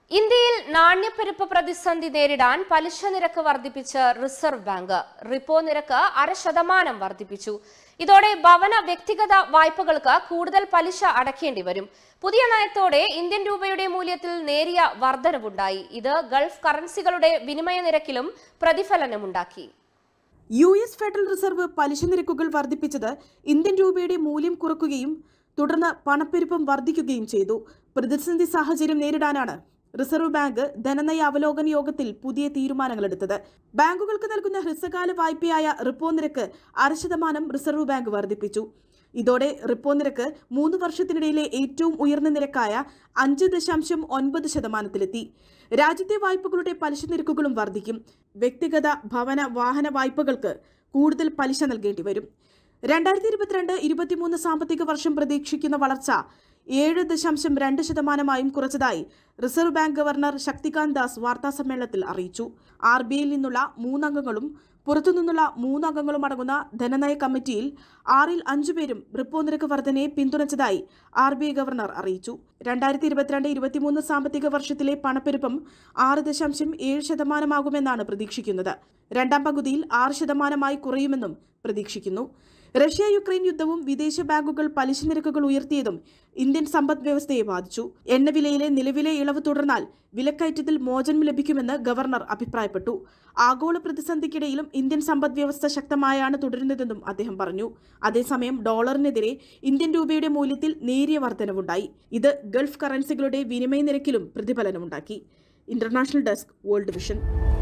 ഇന്ത്യയിൽ നാണ്യപ്പെരുപ്പ പ്രതിസന്ധി നേരിടാൻ പലിശ നിരക്ക് വർദ്ധിപ്പിച്ച് റിസർവ് ബാങ്ക് റിപ്പോ നിരക്ക് അര ശതമാനം വർദ്ധിപ്പിച്ചു ഇതോടെ ഭവന വ്യക്തിഗത വായ്പകൾക്ക് കൂടുതൽ പലിശ അടയ്ക്കേണ്ടി വരും പുതിയ നയത്തോടെ ഇന്ത്യൻ രൂപയുടെ മൂല്യത്തിൽ നേരിയ വർധനവുണ്ടായി ഇത് ഗൾഫ് കറൻസികളുടെ വിനിമയ നിരക്കിലും പ്രതിഫലനമുണ്ടാക്കി യു എസ് ഫെഡറൽ റിസർവ് പലിശ നിരക്കുകൾ വർദ്ധിപ്പിച്ചത് ഇന്ത്യൻ രൂപയുടെ മൂല്യം കുറയ്ക്കുകയും തുടർന്ന് പണപ്പെരുപ്പം വർദ്ധിക്കുകയും ചെയ്തു പ്രതിസന്ധി സാഹചര്യം നേരിടാനാണ് റിസർവ് ബാങ്ക് ധനനയ അവലോകന യോഗത്തിൽ പുതിയ തീരുമാനങ്ങളെടുത്തത് ബാങ്കുകൾക്ക് നൽകുന്ന ഹ്രസ്വകാല വായ്പയായ റിപ്പോ നിരക്ക് അര ശതമാനം റിസർവ് ബാങ്ക് വർദ്ധിപ്പിച്ചു ഇതോടെ റിപ്പോ നിരക്ക് മൂന്ന് വർഷത്തിനിടയിലെ ഏറ്റവും ഉയർന്ന നിരക്കായ അഞ്ച് ദശാംശം ഒൻപത് ശതമാനത്തിലെത്തി രാജ്യത്തെ വായ്പകളുടെ പലിശ നിരക്കുകളും വർദ്ധിക്കും വ്യക്തിഗത ഭവന വാഹന വായ്പകൾക്ക് കൂടുതൽ പലിശ നൽകേണ്ടി വരും രണ്ടായിരത്തി ഇരുപത്തിരണ്ട് ഇരുപത്തിമൂന്ന് സാമ്പത്തിക വർഷം പ്രതീക്ഷിക്കുന്ന വളർച്ച ഏഴ് ദശാംശം രണ്ട് ശതമാനമായും കുറച്ചതായി reserve bank governor Shaktikanta Das വാർത്താസമ്മേളനത്തിൽ അറിയിച്ചു ആർ ബി ഐയിൽ നിന്നുള്ള മൂന്നംഗങ്ങളും പുറത്തുനിന്നുള്ള മൂന്നംഗങ്ങളും അടങ്ങുന്ന ധനനയ കമ്മിറ്റിയിൽ ആറിൽ അഞ്ചുപേരും റിപ്പോ നിരക്ക് വർധനയെ പിന്തുണച്ചതായി ആർ ബി ഐ ഗവർണർ അറിയിച്ചു രണ്ടായിരത്തി ഇരുപത്തിരണ്ട് ഇരുപത്തിമൂന്ന് സാമ്പത്തിക വർഷത്തിലെ പണപ്പെരുപ്പം ആറ് ദശാംശം ഏഴ് ശതമാനമാകുമെന്നാണ് പ്രതീക്ഷിക്കുന്നത് രണ്ടാം പകുതിയിൽ ആറ് ശതമാനമായി കുറയുമെന്നും പ്രതീക്ഷിക്കുന്നു റഷ്യ യുക്രൈൻ യുദ്ധവും വിദേശ ബാങ്കുകൾ പലിശ നിരക്കുകൾ ഉയർത്തിയതും ഇന്ത്യൻ സമ്പദ് വ്യവസ്ഥയെ ബാധിച്ചു എണ്ണവിലയിലെ നിലവിലെ ഇളവ് തുടർന്നാൽ വിലക്കയറ്റത്തിൽ മോചനം ലഭിക്കുമെന്ന് ഗവർണർ അഭിപ്രായപ്പെട്ടു ആഗോള പ്രതിസന്ധിക്കിടയിലും ഇന്ത്യൻ സമ്പദ് വ്യവസ്ഥ ശക്തമായാണ് തുടരുന്നതെന്നും അദ്ദേഹം പറഞ്ഞു അതേസമയം ഡോളറിനെതിരെ ഇന്ത്യൻ രൂപയുടെ മൂല്യത്തിൽ നേരിയ വർധനവുണ്ടായി ഇത് ഗൾഫ് കറൻസികളുടെ വിനിമയ നിരക്കിലും പ്രതിഫലനമുണ്ടാക്കി ഇന്റർനാഷണൽ ഡെസ്ക് വേൾഡ് വിഷൻ